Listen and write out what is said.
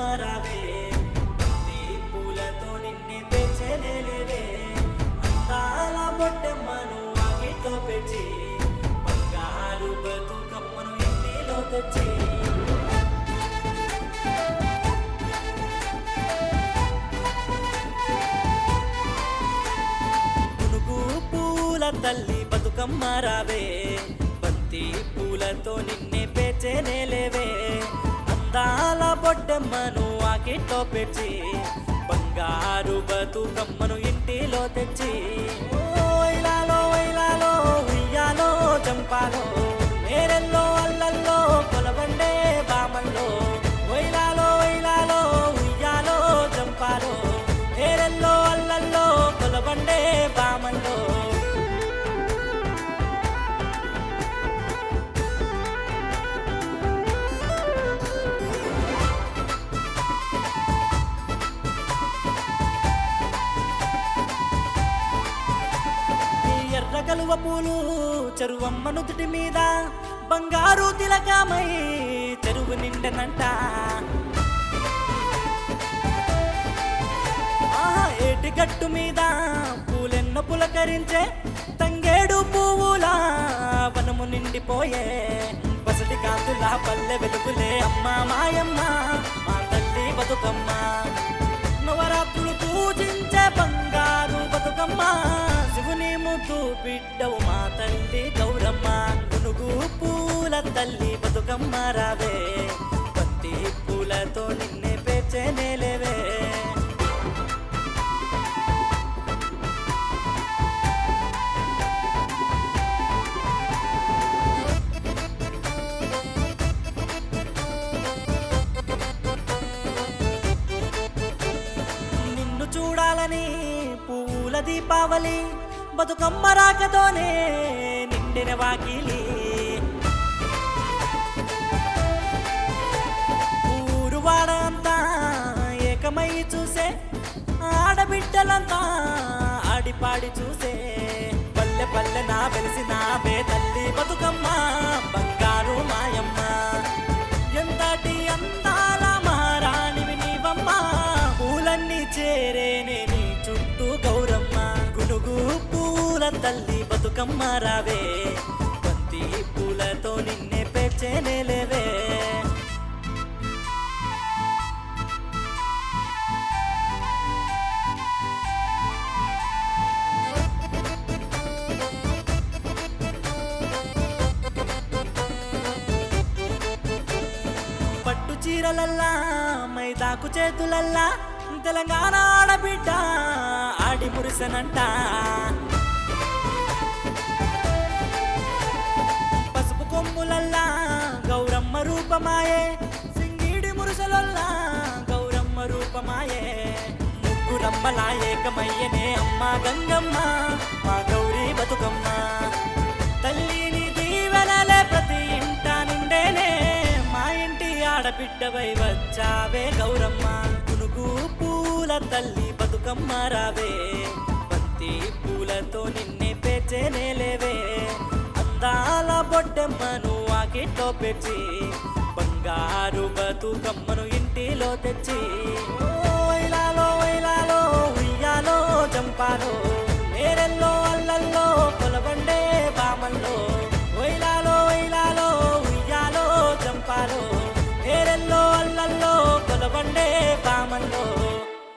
రావే బంతి పూలతో నిన్నే పెంచలేవే అందాల బొట్టమ్మను వాకిట్లో పెంచి బంగారు బతుకమ్మను ఇంటిలో తెచ్చి పునుగు పూల తల్లి బతుకమ్మ రావే బంతి పూలతో నిన్నే పేచేనేలేవే అందాల బొడ్డమ్మను ఆకిట్లో పెంచి బంగారు బతుకమ్మను ఇంటిలో తెచ్చి ఓ వైలాలో వైలాలో ఉయ్యాలో చంపాలో నేరెల్లో అల్లల్లో కొలబండే బామల్లో వైలాలో వైలాలో ఉయ్యాలో చంపాలో నేరెల్లో అల్లల్లో కొలబండే బామల్లో ఈ ఎర్ర కలువ పూలు చెరువమ్మ నుదుటి మీద బంగారు తిలకమై చెరువు నిండనంట ఆహా, ఏటి గట్టు మీద పూలెన్నో పులకరించే తంగేడు పువ్వుల వనము నిండిపోయే పసటి కాంతుల పల్లె వెలుగులే అమ్మ మాయమ్మ మా తల్లి బతుకమ్మ నవరాత్రులు పూజించే బంగారు బతుకమ్మ శివుని ముద్దు బిడ్డవు మా తల్లి గౌరమ్మ గునుగు పూల తల్లి బతుకమ్మ రావే బంతి పూలతో నిన్నే పేర్చేనేలేవే నిన్ను చూడాలని పూల దీపావళి బతుకమ్మ రాకతోనే నిండిన వాకిలి ఊరు వాడంతా ఏకమై చూసే ఆడబిడ్డలంతా ఆడిపాడి చూసే పల్లె పల్లె నా వెలిసినావే తల్లి బతుకమ్మ బంగారు మాయమ్మ ఎంతటి అందాల మహారాణివి నీవమ్మ పూలన్నీ చేరేనే నీ చుట్టూ గౌరమ్మ గునుగు పూల తల్లి బతుకమ్మ రావే బంతి పూలతో నిన్నే పేర్చేనేలేవే పట్టు చీరలల్లా మైదాకు చేతులల్లా తెలంగాణ ఆడబిడ్డ ఆడి మురిసనంట పసుపు కొమ్ములల్లా గౌరమ్మ రూపమాయే సింగిడి మురుసలల్లా గౌరమ్మ రూపమాయే ముగ్గురమ్మలా ఏకమయ్యనే అమ్మ గంగమ్మ మా గౌరీ బతుకమ్మ తల్లిని దీవెనలే ప్రతి ఇంట నిండేనే మా ఇంటి ఆడబిడ్డవై వచ్చావే గౌరమ్మ గునుగు పూల తల్లి బతుకమ్మ రావే బంతి పూలతో నిన్నే పేర్చేనేలేవే అందాల బొడ్డమ్మను ఆకిట్లో పెంచి బంగారు బతుకమ్మను ఇంటిలో తెచ్చి ఓ వైలాలో వైలాలో ఉయ్యాలో చంపాలో నేరెల్లో అల్లల్లో కొలబండే